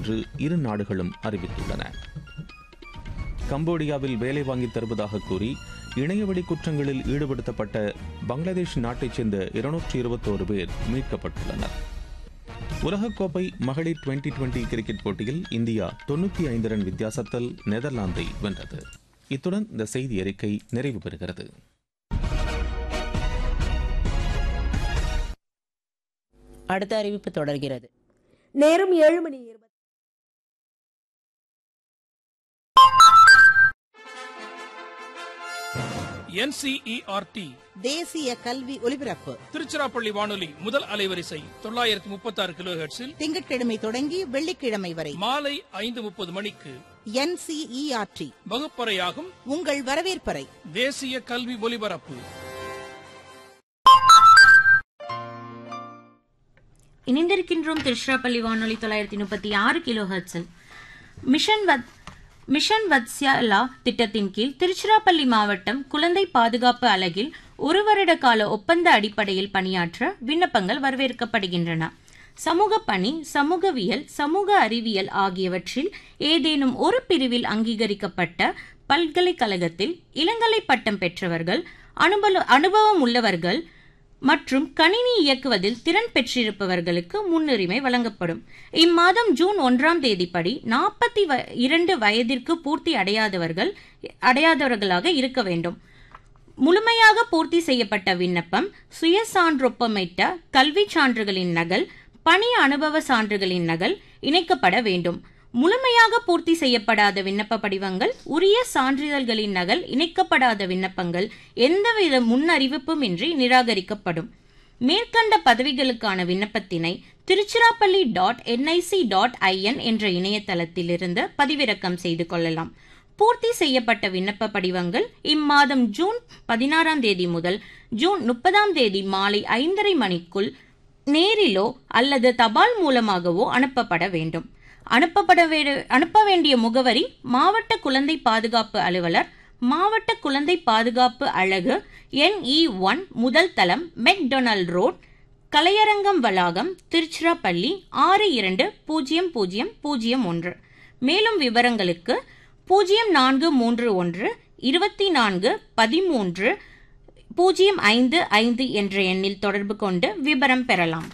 என்று இரு நாடுகளும் அறிவித்துள்ளன கம்போடியாவில் வேலை வாங்கித் தருவதாக கூறி இணையவழி குற்றங்களில் ஈடுபடுத்தப்பட்ட பங்களாதேஷ் நாட்டைச் சேர்ந்த இருநூற்றி இருபத்தோரு பேர் மீட்கப்பட்டுள்ளனர் உலகக்கோப்பை மகளிர் டுவெண்டி டுவெண்டி கிரிக்கெட் போட்டியில் இந்தியா தொண்ணூற்றி ஐந்து ரன் வித்தியாசத்தில் நெதர்லாந்தை வென்றது இத்துடன் இந்த செய்தி அறிக்கை நிறைவு பெறுகிறது அடுத்த அறிவிப்பு தொடர்கிறது நேரம் ஏழு மணி இருபது என்சிஇஆர்டி தேசிய கல்வி ஒலிபரப்பு திருச்சிராப்பள்ளி வானொலி முதல் அலைவரிசை தொள்ளாயிரத்தி முப்பத்தி ஆறு கிலோ ஹெர்ட்ஸில் திங்கட்கிழமை தொடங்கி வெள்ளிக்கிழமை வரை மாலை ஐந்து முப்பது மணிக்கு என்சிஇஆர்டி வகுப்பறையாகும் உங்கள் வரவேற்பறை தேசிய கல்வி ஒலிபரப்பு இணைந்திருக்கின்றோம் திருச்சிராப்பள்ளி வானொலி தொள்ளாயிரத்தி முப்பத்தி ஆறு கிலோ ஹெர்ட்ஸில் மிஷன் வத் மிஷன் வத்ஸ்யாலா திட்டத்தின் கீழ் திருச்சிராப்பள்ளி மாவட்டம் குழந்தை பாதுகாப்பு அலகில் ஒரு வருட கால ஒப்பந்த அடிப்படையில் பணியாற்ற விண்ணப்பங்கள் வரவேற்கப்படுகின்றன சமூக பணி சமூகவியல் சமூக அறிவியல் ஆகியவற்றில் ஏதேனும் ஒரு பிரிவில் அங்கீகரிக்கப்பட்ட பல்கலைக்கழகத்தில் இளங்கலை பட்டம் பெற்றவர்கள் அனுபவ அனுபவம் உள்ளவர்கள் மற்றும் கணினி இயக்குவதில் திறன் பெற்றிருப்பவர்களுக்கு முன்னுரிமை வழங்கப்படும் இம்மாதம் ஜூன் ஒன்றாம் தேதிப்படி நாற்பத்தி இரண்டு வயதிற்கு பூர்த்தி அடையாதவர்கள் அடையாதவர்களாக இருக்க வேண்டும் முழுமையாக பூர்த்தி செய்யப்பட்ட விண்ணப்பம் சுய சான்றொப்பமிட்ட கல்வி சான்றுகளின் நகல் பணி அனுபவ சான்றுகளின் நகல் இணைக்கப்பட வேண்டும் முழுமையாக பூர்த்தி செய்யப்படாத விண்ணப்ப படிவங்கள் உரிய சான்றிதழ்களின் நகல் இணைக்கப்படாத விண்ணப்பங்கள் எந்தவித முன்னறிவிப்பும் இன்றி நிராகரிக்கப்படும் மேற்கண்ட பதவிகளுக்கான விண்ணப்பத்தினை Tiruchirappalli dot NIC dot in என்ற இணையதளத்திலிருந்து பதிவிறக்கம் செய்து கொள்ளலாம் பூர்த்தி செய்யப்பட்ட விண்ணப்ப படிவங்கள் இம்மாதம் ஜூன் பதினாறாம் தேதி முதல் ஜூன் முப்பதாம் தேதி மாலை ஐந்தரை மணிக்குள் நேரிலோ அல்லது தபால் மூலமாகவோ அனுப்பப்பட வேண்டும் அனுப்பப்பட வே- அனுப்ப வேண்டிய முகவரி மாவட்ட குழந்தை பாதுகாப்பு அலுவலர் மாவட்ட குழந்தை பாதுகாப்பு அழகு என்இ ஒன் முதல் தளம் மெக்டொனால்ட் ரோட் கலையரங்கம் வளாகம் திருச்சிராப்பள்ளி ஆறு இரண்டு பூஜ்ஜியம் பூஜ்ஜியம் பூஜ்ஜியம் ஒன்று மேலும் விவரங்களுக்கு பூஜ்ஜியம் நான்கு மூன்று ஒன்று இருபத்தி நான்கு பதிமூன்று பூஜ்ஜியம் ஐந்து ஐந்து என்ற எண்ணில் தொடர்பு கொண்டு விவரம் பெறலாம்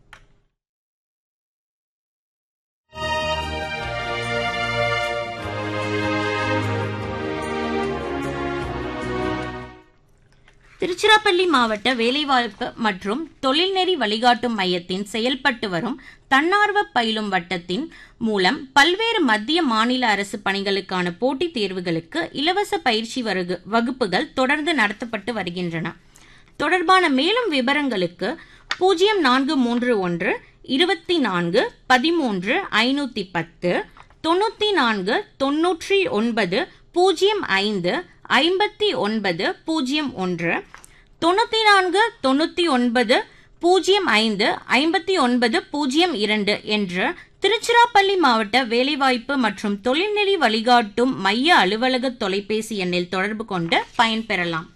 திருச்சிராப்பள்ளி மாவட்ட வேலைவாய்ப்பு மற்றும் தொழில்நெறி வழிகாட்டும் மையத்தின் செயல்பட்டு வரும் தன்னார்வ பயிலும் வட்டத்தின் மூலம் பல்வேறு மத்திய மாநில அரசு பணிகளுக்கான போட்டித் தேர்வுகளுக்கு இலவச பயிற்சி வருகு- வகுப்புகள் தொடர்ந்து நடத்தப்பட்டு வருகின்றன தொடர்பான மேலும் விவரங்களுக்கு பூஜ்ஜியம் நான்கு மூன்று ஒன்று இருபத்தி நான்கு பதிமூன்று ஐநூற்றி பத்து தொண்ணூற்றி நான்கு தொன்னூற்றி ஒன்பது பூஜ்ஜியம் ஐந்து ஐம்பத்தி ஒன்பது பூஜ்ஜியம் ஒன்று தொண்ணூற்றி நான்கு தொண்ணூற்றி ஒன்பது பூஜ்ஜியம் ஐந்து ஐம்பத்தி ஒன்பது பூஜ்ஜியம் இரண்டு என்ற திருச்சிராப்பள்ளி மாவட்ட வேலைவாய்ப்பு மற்றும் தொழில்நெறி வழிகாட்டும் மைய அலுவலக தொலைபேசி எண்ணில் தொடர்பு கொண்டு பயன்பெறலாம்